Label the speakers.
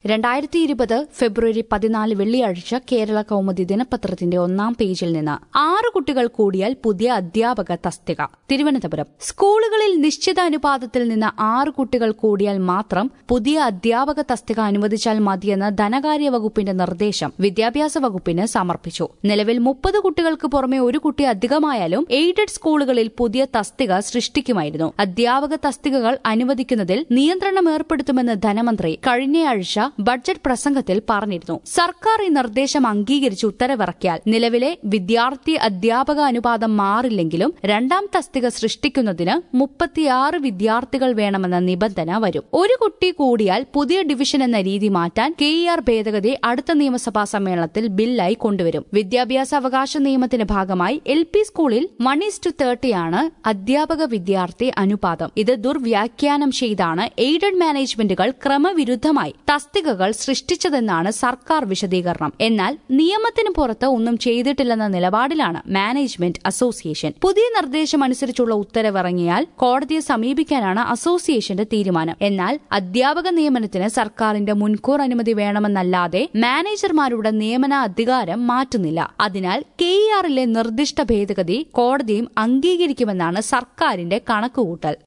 Speaker 1: രണ്ടായിരത്തി ഇരുപത് ഫെബ്രുവരി പതിനാല് വെള്ളിയാഴ്ച കേരള കൗമുദി ദിനപത്രത്തിന്റെ ഒന്നാം പേജിൽ നിന്ന് ആറ് കുട്ടികൾ കൂടിയാൽ പുതിയ അധ്യാപക തസ്തിക തിരുവനന്തപുരം സ്കൂളുകളിൽ നിശ്ചിത അനുപാതത്തിൽ നിന്ന് ആറ് കുട്ടികൾ കൂടിയാൽ മാത്രം പുതിയ അധ്യാപക തസ്തിക അനുവദിച്ചാൽ മതിയെന്ന ധനകാര്യ വകുപ്പിന്റെ നിർദ്ദേശം വിദ്യാഭ്യാസ വകുപ്പിന് സമർപ്പിച്ചു നിലവിൽ മുപ്പത് കുട്ടികൾക്ക് പുറമെ ഒരു കുട്ടി അധികമായാലും എയ്ഡഡ് സ്കൂളുകളിൽ പുതിയ തസ്തിക സൃഷ്ടിക്കുമായിരുന്നു അധ്യാപക തസ്തികകൾ അനുവദിക്കുന്നതിൽ നിയന്ത്രണം ഏർപ്പെടുത്തുമെന്ന് ധനമന്ത്രി കഴിഞ്ഞയാഴ്ച ബഡ്ജറ്റ് പ്രസംഗത്തിൽ പറഞ്ഞിരുന്നു സർക്കാർ ഈ നിർദ്ദേശം അംഗീകരിച്ച് ഉത്തരവിറക്കിയാൽ നിലവിലെ വിദ്യാർത്ഥി അധ്യാപക അനുപാതം മാറില്ലെങ്കിലും രണ്ടാം തസ്തിക സൃഷ്ടിക്കുന്നതിന് മുപ്പത്തിയാറ് വിദ്യാർത്ഥികൾ വേണമെന്ന നിബന്ധന വരും ഒരു കുട്ടി കൂടിയാൽ പുതിയ ഡിവിഷൻ എന്ന രീതി മാറ്റാൻ കെ ഇ ആർ ഭേദഗതി അടുത്ത നിയമസഭാ സമ്മേളനത്തിൽ ബില്ലായി കൊണ്ടുവരും വിദ്യാഭ്യാസ അവകാശ നിയമത്തിന്റെ ഭാഗമായി എൽ പി സ്കൂളിൽ വൺ ഈസ് ടു തേർട്ടിയാണ് അധ്യാപക വിദ്യാർത്ഥി അനുപാതം ഇത് ദുർവ്യാഖ്യാനം ചെയ്താണ് എയ്ഡഡ് മാനേജ്മെന്റുകൾ ക്രമവിരുദ്ധമായി തസ്തികകൾ സൃഷ്ടിച്ചതെന്നാണ് സർക്കാർ വിശദീകരണം എന്നാൽ നിയമത്തിന് പുറത്ത് ഒന്നും ചെയ്തിട്ടില്ലെന്ന നിലപാടിലാണ് മാനേജ്മെന്റ് അസോസിയേഷൻ പുതിയ നിർദ്ദേശം അനുസരിച്ചുള്ള ഉത്തരവിറങ്ങിയാൽ കോടതിയെ സമീപിക്കാനാണ് അസോസിയേഷന്റെ തീരുമാനം എന്നാൽ അധ്യാപക നിയമനത്തിന് സർക്കാരിന്റെ മുൻകൂർ അനുമതി വേണമെന്നല്ലാതെ മാനേജർമാരുടെ നിയമന അധികാരം മാറ്റുന്നില്ല അതിനാൽ കെ ഇ ആറിലെ നിർദ്ദിഷ്ട ഭേദഗതി കോടതിയും അംഗീകരിക്കുമെന്നാണ് സർക്കാരിന്റെ കണക്കുകൂട്ടൽ